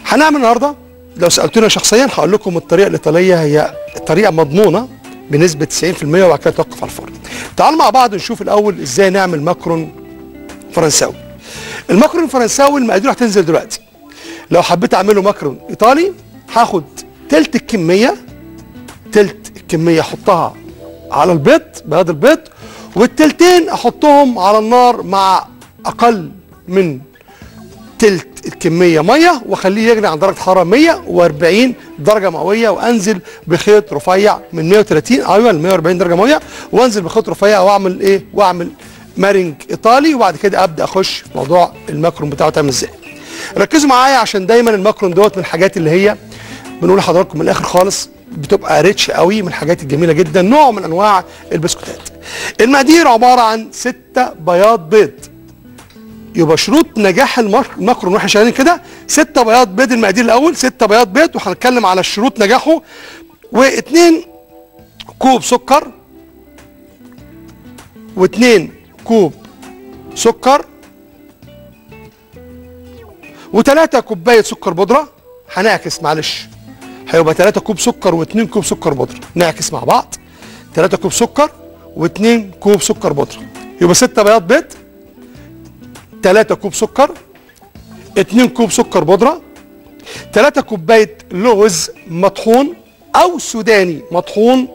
هنعمل النهارده لو سالتونا شخصيا هقول لكم الطريقه الايطاليه هي طريقه مضمونه بنسبه 90% وبعد كده توقف على الفرن. تعالوا مع بعض نشوف الاول ازاي نعمل ماكرون فرنساوي. الماكرون الفرنساوي المقادير هتنزل دلوقتي. لو حبيت اعمله ماكرون ايطالي هاخد تلت الكميه تلت الكميه احطها على البيض بياض البيض والتلتين احطهم على النار مع اقل من تلت الكميه ميه واخليه يغلي عند درجه حراره 140 درجه مئويه وانزل بخيط رفيع من 130 ايوه ل 140 درجه مئويه وانزل بخيط رفيع واعمل ايه واعمل مارينج ايطالي وبعد كده ابدا اخش في موضوع الماكرون بتاعه تعمل ازاي ركزوا معايا عشان دايما الماكرون دوت من الحاجات اللي هي بنقول لحضراتكم من الاخر خالص بتبقى ريتش قوي من الحاجات الجميله جدا نوع من انواع البسكوتات المقادير عباره عن ستة بياض بيض يبقى شروط نجاح المك- الماكرون واحنا شغالين كده ستة بياض بيض المقادير الاول ستة بياض بيض وهنتكلم على شروط نجاحه واثنين كوب سكر واثنين كوب سكر وثلاثة كوباية سكر بودرة هنعكس معلش هيبقى 3 كوب سكر و2 كوب سكر بودرة نعكس مع بعض 3 كوب سكر و2 كوب سكر بودرة يبقى 6 بياض بيض 3 كوب سكر 2 كوب سكر بودرة 3 كوباية لوز مطحون أو سوداني مطحون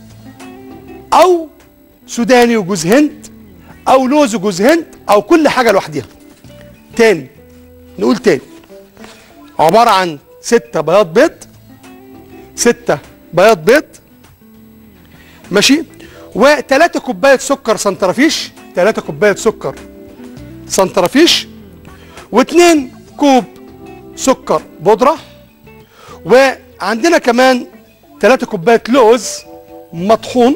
أو سوداني وجوز هند أو لوز وجوز هند أو كل حاجة لوحديها تاني نقول تاني عبارة عن ستة بياض بيض ستة بياض بيض ماشي وتلاتة كوباية سكر سنترفيش تلاتة كوباية سكر سنترفيش واتنين كوب سكر بودرة وعندنا كمان تلاتة كوباية لوز مطحون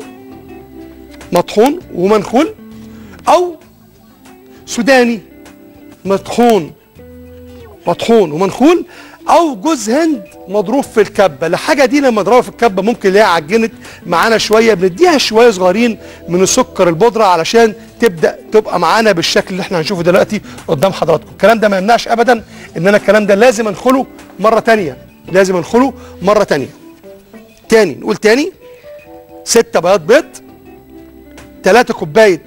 مطحون ومنخول أو سوداني مطحون مطحون ومنخول او جوز هند مضروب في الكبه الحاجه دي لما نضربها في الكبه ممكن نلاقيها عجنت معانا شويه بنديها شويه صغيرين من السكر البودره علشان تبدا تبقى معانا بالشكل اللي احنا هنشوفه دلوقتي قدام حضراتكم الكلام ده ما يمنعش ابدا ان انا الكلام ده لازم انخله مره تانية لازم انخله مره تانية تاني نقول تاني ستة بياض بيض تلاتة كوبايه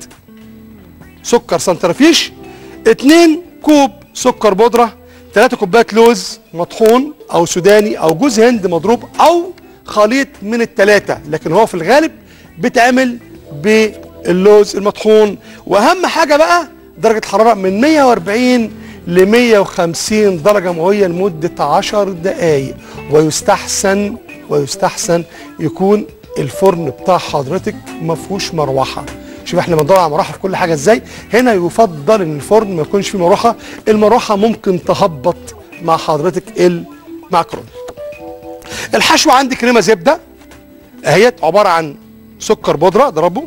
سكر سنترفيش اتنين كوب سكر بودرة تلاتة كوبايات لوز مطحون او سوداني او جوز هند مضروب او خليط من التلاتة لكن هو في الغالب بيتعمل باللوز المطحون واهم حاجة بقى درجة حرارة من 140 ل 150 درجة مئوية لمدة 10 دقايق ويستحسن ويستحسن يكون الفرن بتاع حضرتك ما فيهوش مروحه شوف احنا بندور على مروحه في كل حاجه ازاي هنا يفضل ان الفرن ما يكونش فيه مروحه المروحه ممكن تهبط مع حضرتك المعكرون الحشوه عندي كريمه زبده اهيت عباره عن سكر بودره ضربه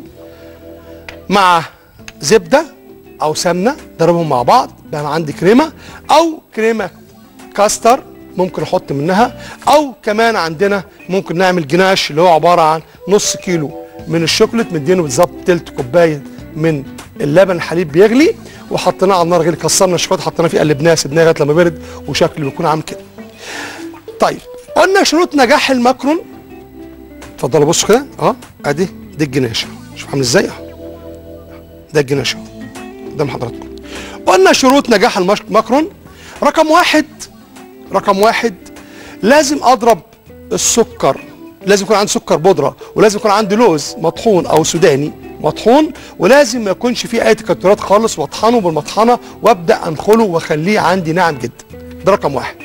مع زبده او سمنه ضربهم مع بعض بقى عندي كريمه او كريمه كاستر ممكن احط منها او كمان عندنا ممكن نعمل جناش اللي هو عباره عن نص كيلو من الشوكليت مدينه بالظبط تلت كوبايه من اللبن الحليب بيغلي وحطيناه على النار غير كسرنا الشوكولاته حطيناه فيه قلبناه سيبناه لغايه لما برد وشكله بيكون عامل كده. طيب قلنا شروط نجاح الماكرون اتفضلوا بصوا كده اه ادي دي الجناش شوف عامل ازاي اهو ده الجناش اهو قدام حضراتكم قلنا شروط نجاح الماكرون رقم واحد رقم واحد لازم اضرب السكر لازم يكون عندي سكر بودره ولازم يكون عندي لوز مطحون او سوداني مطحون ولازم ما يكونش فيه اي تكتلات خالص واطحنه بالمطحنه وابدا انخله واخليه عندي ناعم جدا ده رقم واحد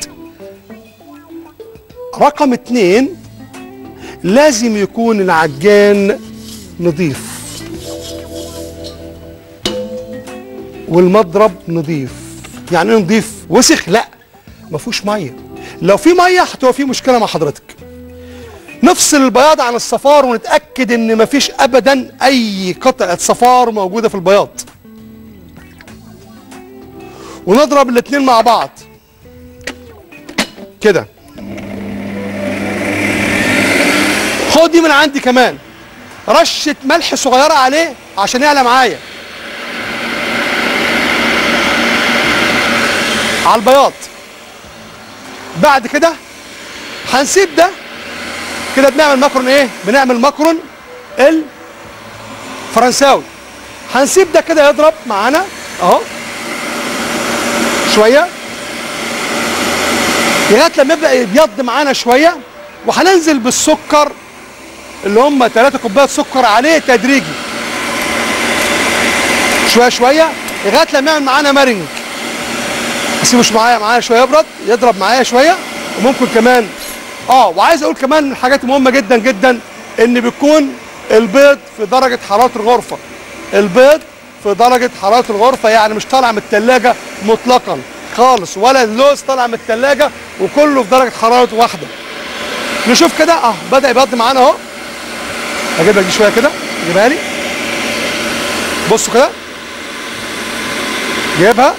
رقم اتنين لازم يكون العجان نظيف والمضرب نظيف يعني ايه نظيف وسخ لا ما فيهوش ميه لو في ميه هتبقى في مشكله مع حضرتك نفصل البياض عن الصفار ونتاكد ان مفيش ابدا اي قطعه صفار موجوده في البياض ونضرب الاتنين مع بعض كده خد دي من عندي كمان رشه ملح صغيره عليه عشان يعلى معايا على البياض بعد كده هنسيب ده كده بنعمل مكرون ايه بنعمل مكرون الفرنساوي هنسيب ده كده يضرب معانا اهو شويه لغايه لما يبدا يبيض معانا شويه وهننزل بالسكر اللي هم 3 كوبايات سكر عليه تدريجي شويه شويه لغايه لما يعمل معانا مارنج اسيبه معايا معايا شويه يبرد يضرب معايا شويه وممكن كمان اه وعايز اقول كمان من الحاجات المهمه جدا جدا ان بيكون البيض في درجه حراره الغرفه البيض في درجه حراره الغرفه يعني مش طالع من الثلاجه مطلقا خالص ولا اللوز طالع من الثلاجه وكله في درجه حراره واحده نشوف كده اه بدا يبيض معانا اهو اجيب لك دي شويه كده جيبها لي بصوا كده جايبها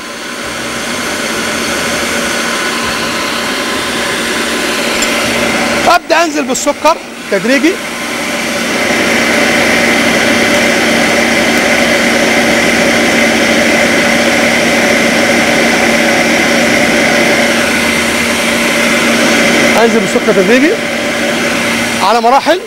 ابدا انزل بالسكر تدريجي انزل بالسكر تدريجي على مراحل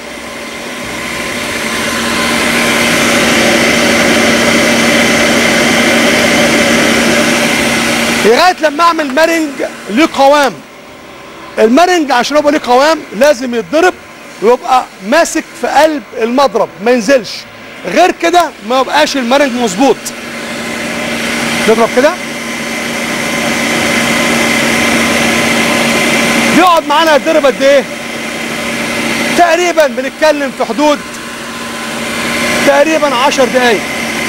لغايه لما اعمل مارنج ليه قوام المارنج عشان يبقى ليه قوام لازم يتضرب ويبقى ماسك في قلب المضرب ما ينزلش غير كده ما يبقاش المارنج مظبوط نضرب كده بيقعد معانا يتضرب قد ايه تقريبا بنتكلم في حدود تقريبا 10 دقايق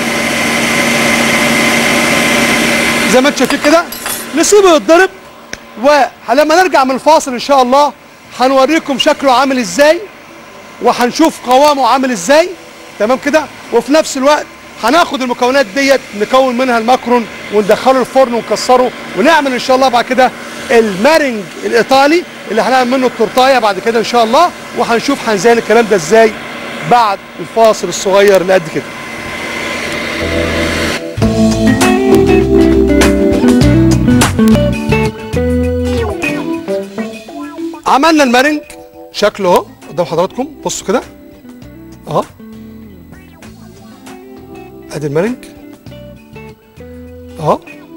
زي ما انتم شايفين كده نسيبه يتضرب ولما نرجع من الفاصل ان شاء الله هنوريكم شكله عامل ازاي وهنشوف قوامه عامل ازاي تمام كده وفي نفس الوقت هناخد المكونات ديت نكون منها الماكرون وندخله الفرن ونكسره ونعمل ان شاء الله بعد كده المارنج الايطالي اللي هنعمل منه التورتايه بعد كده ان شاء الله وهنشوف هنزين الكلام ده ازاي بعد الفاصل الصغير اللي قد كده عملنا المارنج شكله اهو قدام حضراتكم بصوا كده اهو ادي المارنج اهو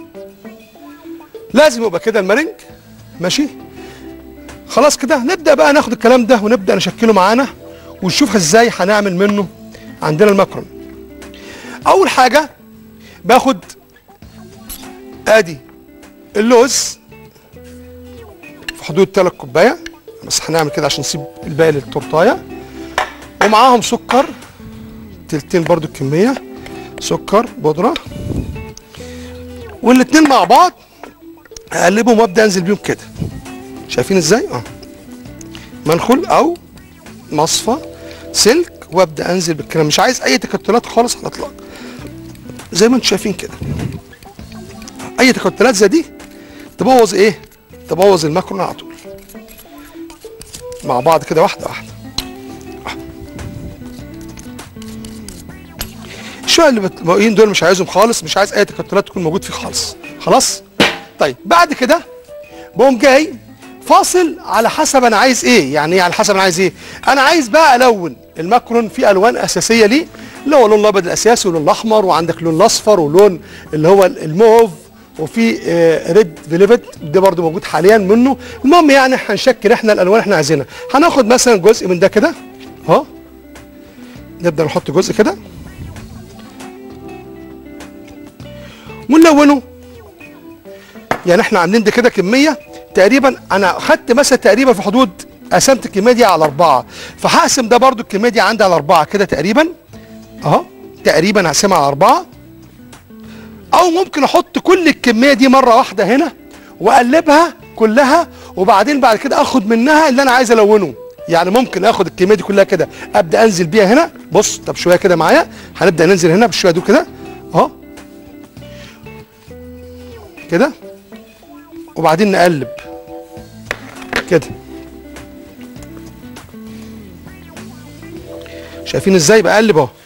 لازم يبقى كده المارنج ماشي خلاص كده نبدا بقى ناخد الكلام ده ونبدا نشكله معانا ونشوف ازاي هنعمل منه عندنا المكرون اول حاجه باخد ادي اللوز في حدود 3 كوبايه بس هنعمل كده عشان نسيب الباقي للتورتايه ومعاهم سكر تلتين برضو الكميه سكر بودره والاتنين مع بعض اقلبهم وابدا انزل بيهم كده شايفين ازاي اه منخل او مصفى سلك وابدا انزل بالكلام مش عايز اي تكتلات خالص على الاطلاق زي ما انتم شايفين كده اي تكتلات زي دي تبوظ ايه تبوظ المكرونه على طول مع بعض كده واحده واحده الشويه اللي باقيين دول مش عايزهم خالص مش عايز اي تكتلات تكون موجود فيه خالص خلاص طيب بعد كده بقوم جاي فاصل على حسب انا عايز ايه يعني ايه على حسب انا عايز ايه انا عايز بقى الون الماكرون فيه الوان اساسيه ليه اللي هو اللون الابيض الاساسي واللون الاحمر وعندك لون الاصفر ولون اللي هو الموف وفي آه ريد فيليفت ده برده موجود حاليا منه المهم يعني هنشكل احنا الالوان اللي احنا عايزينها هناخد مثلا جزء من ده كده اهو نبدا نحط جزء كده ونلونه يعني احنا عاملين ده كده كميه تقريبا انا خدت مثلا تقريبا في حدود قسمت الكميه دي على اربعه فهقسم ده برده الكميه دي عندي على اربعه كده تقريبا اهو تقريبا هقسمها على اربعه او ممكن احط كل الكميه دي مره واحده هنا واقلبها كلها وبعدين بعد كده اخد منها اللي انا عايز الونه يعني ممكن اخد الكميه دي كلها كده ابدا انزل بيها هنا بص طب شويه كده معايا هنبدا ننزل هنا بالشويه دول كده اهو كده وبعدين نقلب كده شايفين ازاي بقلب اهو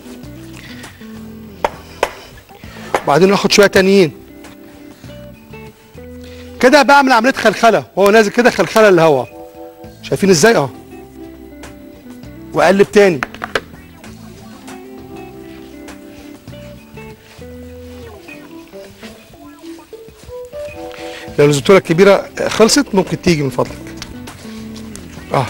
وبعدين ناخد شويه تانيين كده بعمل عمليه خلخله وهو نازل كده خلخله الهواء شايفين ازاي اه واقلب تاني لو الزيتونه الكبيره خلصت ممكن تيجي من فضلك اه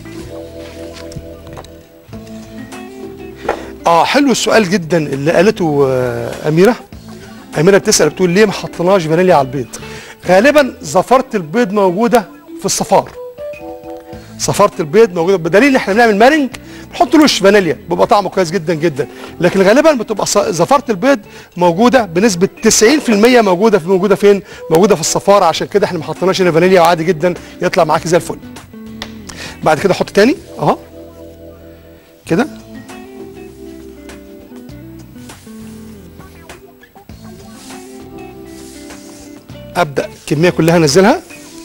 اه حلو السؤال جدا اللي قالته آه اميره اميره بتسال بتقول ليه ما حطيناش فانيليا على البيض غالبا زفره البيض موجوده في الصفار صفاره البيض موجوده بدليل ان احنا بنعمل مارنج نحط له فانيليا بيبقى طعمه كويس جدا جدا لكن غالبا بتبقى ص- زفاره البيض موجوده بنسبه 90% موجوده في موجوده فين موجوده في الصفاره عشان كده احنا ما حطيناش هنا فانيليا وعادي جدا يطلع معاكي زي الفل بعد كده احط تاني اهو كده ابدا الكميه كلها انزلها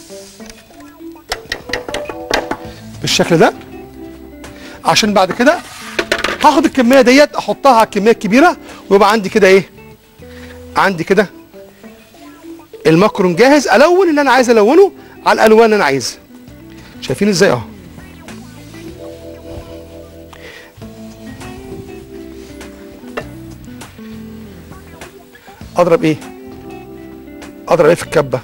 بالشكل ده عشان بعد كده هاخد الكميه ديت احطها على الكميه الكبيره ويبقى عندي كده ايه عندي كده المكرون جاهز الون اللي انا عايز الونه على الالوان اللي انا عايزها شايفين ازاي اهو اضرب ايه اضرب ايه في الكبه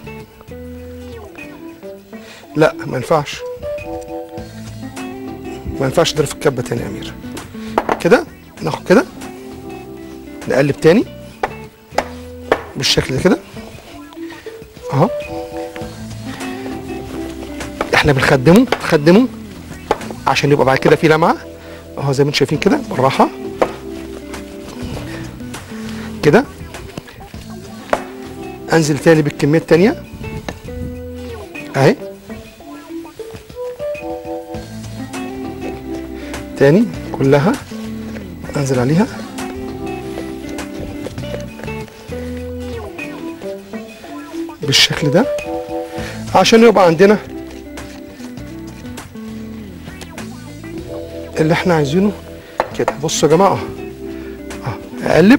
لا ما ينفعش ما ينفعش اضرب في الكبه تاني يا امير كده ناخد كده نقلب تاني بالشكل ده كده اهو احنا بنخدمه نخدمه عشان يبقى بعد كده في لمعه اهو زي ما انتم شايفين كده بالراحه كده انزل تاني بالكميه التانيه اهي تاني كلها انزل عليها بالشكل ده عشان يبقى عندنا اللي احنا عايزينه كده بصوا يا جماعه اه اقلب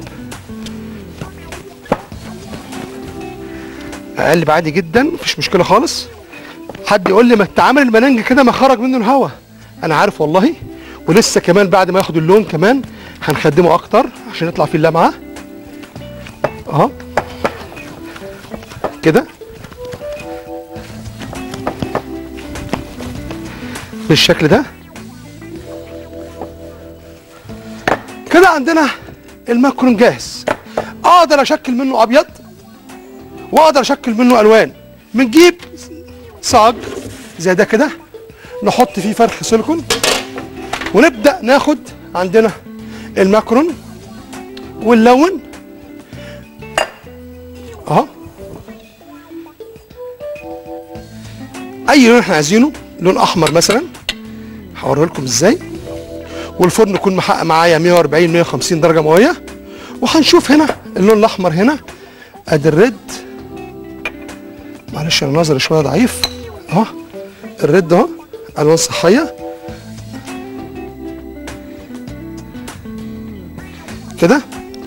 اقلب عادي جدا مفيش مشكله خالص حد يقول لي ما انت عامل المننج كده ما خرج منه الهواء انا عارف والله ولسه كمان بعد ما ياخد اللون كمان هنخدمه اكتر عشان يطلع فيه اللمعه اهو كده بالشكل ده كده عندنا الماكرون جاهز اقدر اشكل منه ابيض واقدر اشكل منه الوان بنجيب صاج زي ده كده نحط فيه فرخ سيليكون ونبدا ناخد عندنا الماكرون ونلون اهو اي لون احنا عايزينه لون احمر مثلا هوريه لكم ازاي والفرن يكون محقق معايا 140 150 درجه مئويه وهنشوف هنا اللون الاحمر هنا ادي الريد معلش انا نظري شويه ضعيف اهو الريد اهو الوان صحيه كده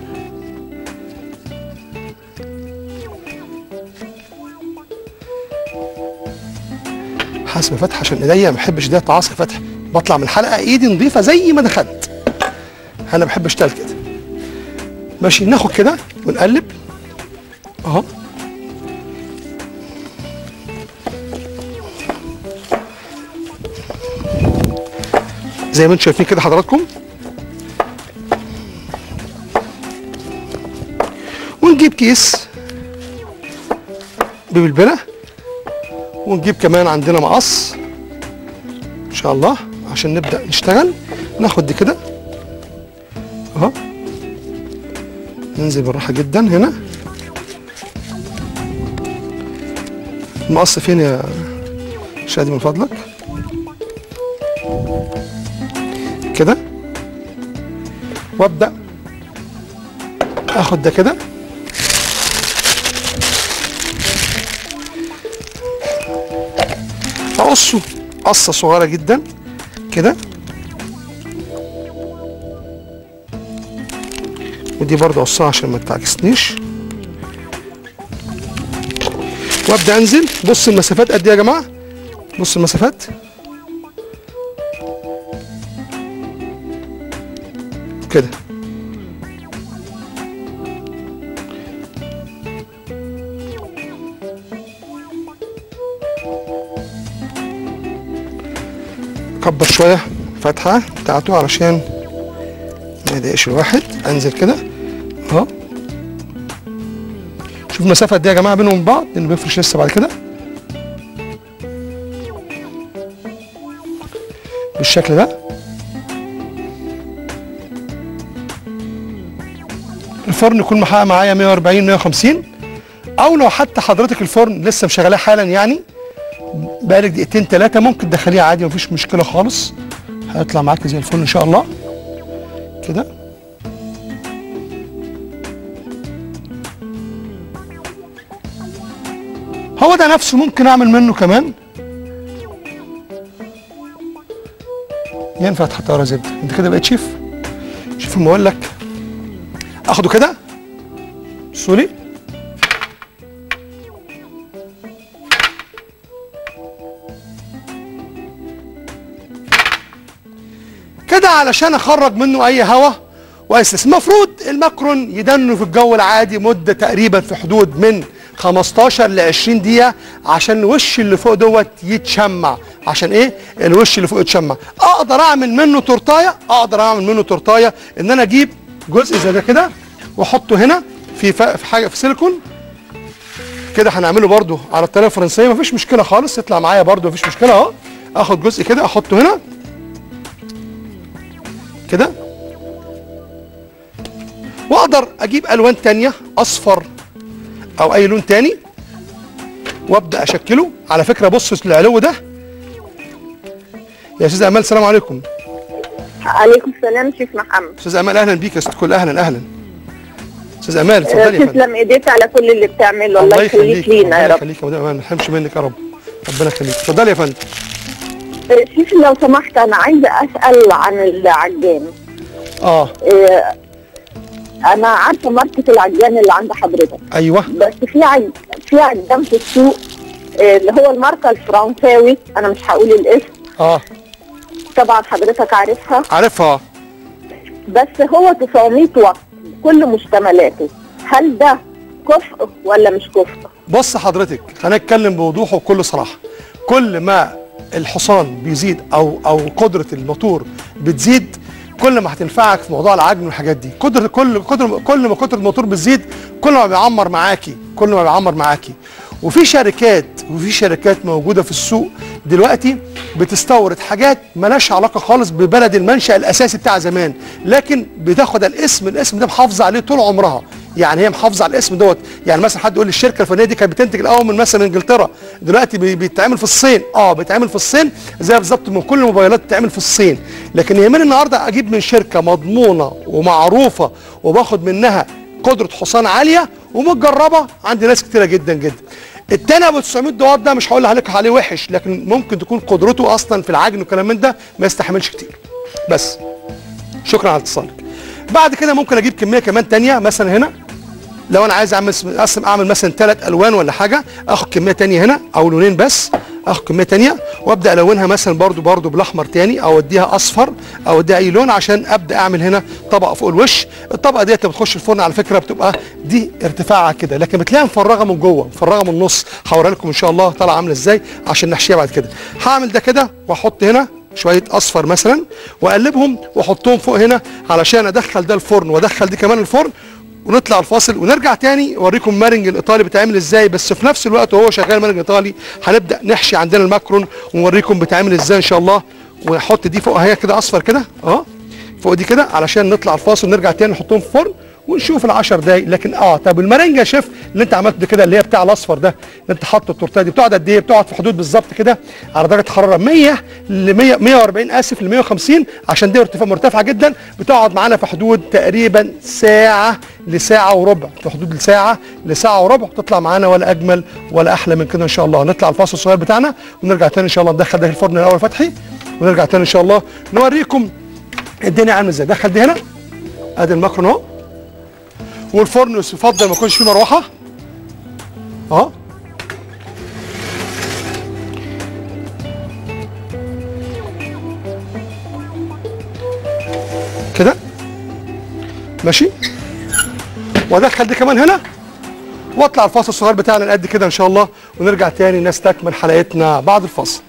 حاسب فتح عشان ايديا ما بحبش ده تعاصي فتح بطلع من الحلقه ايدي نظيفه زي ما دخلت انا بحب اشتغل كده ماشي ناخد كده ونقلب اهو زي ما انتم شايفين كده حضراتكم ونجيب كيس ببلبله ونجيب كمان عندنا مقص ان شاء الله عشان نبدا نشتغل ناخد دي كده اهو ننزل بالراحه جدا هنا المقص فين يا شادي من فضلك كده وابدا اخد ده كده اقصه قصه صغيره جدا كده ودي برضه اقصها عشان ما تعكسنيش وابدا انزل بص المسافات قد ايه يا جماعه بص المسافات كده كبر شويه فتحه بتاعته علشان ما يضايقش الواحد انزل كده اهو شوف المسافه قد ايه يا جماعه بينهم وبين بعض لانه بيفرش لسه بعد كده بالشكل ده الفرن يكون محقق معايا 140 150 او لو حتى حضرتك الفرن لسه مشغلاه حالا يعني بقالك دقيقتين ثلاثه ممكن تدخليه عادي مفيش مشكله خالص هيطلع معاك زي الفل ان شاء الله كده هو ده نفسه ممكن اعمل منه كمان ينفع تحط ورا زبده انت كده بقيت شيف شوف ما اقول لك اخده كده سوري كده علشان اخرج منه اي هواء واسس المفروض الماكرون يدنوا في الجو العادي مده تقريبا في حدود من 15 ل 20 دقيقه عشان الوش اللي فوق دوت يتشمع عشان ايه الوش اللي فوق يتشمع اقدر اعمل منه تورتايه اقدر اعمل منه تورتايه ان انا اجيب جزء زي ده كده واحطه هنا في ف- في حاجه في سيليكون كده هنعمله برده على الطريقه الفرنسيه مفيش مشكله خالص يطلع معايا برده مفيش مشكله اهو اخد جزء كده احطه هنا كده واقدر اجيب الوان تانية اصفر او اي لون تاني وابدا اشكله على فكره بص العلو ده يا استاذ امال السلام عليكم عليكم السلام شيخ محمد استاذ امال اهلا بيك يا ست كل اهلا اهلا استاذ امال اتفضلي يا فندم تسلم ايديك على كل اللي بتعمله الله يخليك لينا يا الله رب يخليك يا مدام امال ما نحرمش منك يا رب ربنا يخليك اتفضلي يا فندم شيخ لو سمحت انا عايزه اسال عن العجان اه آه، انا عارفه ماركه العجان اللي عند حضرتك ايوه بس في عج... في عجان في السوق آه، اللي هو الماركه الفرنساوي انا مش هقول الاسم اه طبعا حضرتك عارفها عارفها بس هو 900 واط كل مشتملاته هل ده كفء ولا مش كفء؟ بص حضرتك هنتكلم بوضوح وبكل صراحه كل ما الحصان بيزيد او او قدره الموتور بتزيد كل ما هتنفعك في موضوع العجن والحاجات دي قدره كل قدر كل ما قدره الموتور بتزيد كل ما بيعمر معاكي كل ما بيعمر معاكي وفي شركات وفي شركات موجوده في السوق دلوقتي بتستورد حاجات ملهاش علاقه خالص ببلد المنشا الاساسي بتاع زمان لكن بتاخد الاسم الاسم ده محافظه عليه طول عمرها يعني هي محافظه على الاسم دوت يعني مثلا حد يقول لي الشركه الفلانيه دي كانت بتنتج الاول من مثلا من انجلترا دلوقتي بي- بيتعمل في الصين اه بيتعمل في الصين زي بالظبط من كل الموبايلات بتتعمل في الصين لكن يهمني النهارده اجيب من شركه مضمونه ومعروفه وباخد منها قدره حصان عاليه ومتجربه عند ناس كتيره جدا جدا التاني ابو 900 دوات ده مش هقول لك عليه وحش لكن ممكن تكون قدرته اصلا في العجن والكلام من ده ما يستحملش كتير بس شكرا على اتصالك بعد كده ممكن اجيب كميه كمان تانية مثلا هنا لو انا عايز اعمل اقسم اعمل مثلا ثلاث الوان ولا حاجه اخد كميه تانية هنا او لونين بس اخد كميه تانية وابدا الونها مثلا برضو برضو بالاحمر تاني او اديها اصفر او اديها اي لون عشان ابدا اعمل هنا طبقه فوق الوش الطبقه ديت لما بتخش الفرن على فكره بتبقى دي ارتفاعها كده لكن بتلاقيها مفرغه من جوه مفرغه من النص هوريها لكم ان شاء الله طالعه عامله ازاي عشان نحشيها بعد كده هعمل ده كده واحط هنا شويه اصفر مثلا واقلبهم واحطهم فوق هنا علشان ادخل ده الفرن وادخل دي كمان الفرن ونطلع الفاصل ونرجع تاني اوريكم مارنج الايطالي بيتعمل ازاي بس في نفس الوقت وهو شغال مارنج ايطالي هنبدا نحشي عندنا الماكرون ونوريكم بيتعمل ازاي ان شاء الله ونحط دي فوقها هي كده اصفر كده اه فوق دي كده علشان نطلع الفاصل ونرجع تاني نحطهم في الفرن ونشوف العشر دقايق لكن اه طب المارنجه يا شيف اللي انت عملته ده كده اللي هي بتاع الاصفر ده اللي انت حاطه التورتيه دي بتقعد قد ايه؟ بتقعد في حدود بالظبط كده على درجه حراره 100 ل 100 140 اسف ل 150 عشان دي ارتفاع مرتفعه جدا بتقعد معانا في حدود تقريبا ساعه لساعه وربع في حدود ساعه لساعه وربع تطلع معانا ولا اجمل ولا احلى من كده ان شاء الله نطلع الفاصل الصغير بتاعنا ونرجع تاني ان شاء الله ندخل ده الفرن الاول فتحي ونرجع تاني ان شاء الله نوريكم الدنيا عامله ازاي دخل دي هنا ادي الماكرون اهو والفرن يفضل ما يكونش فيه مروحه اهو كده ماشي وادخل دي كمان هنا واطلع الفاصل الصغير بتاعنا قد كده ان شاء الله ونرجع تاني نستكمل حلقتنا بعد الفاصل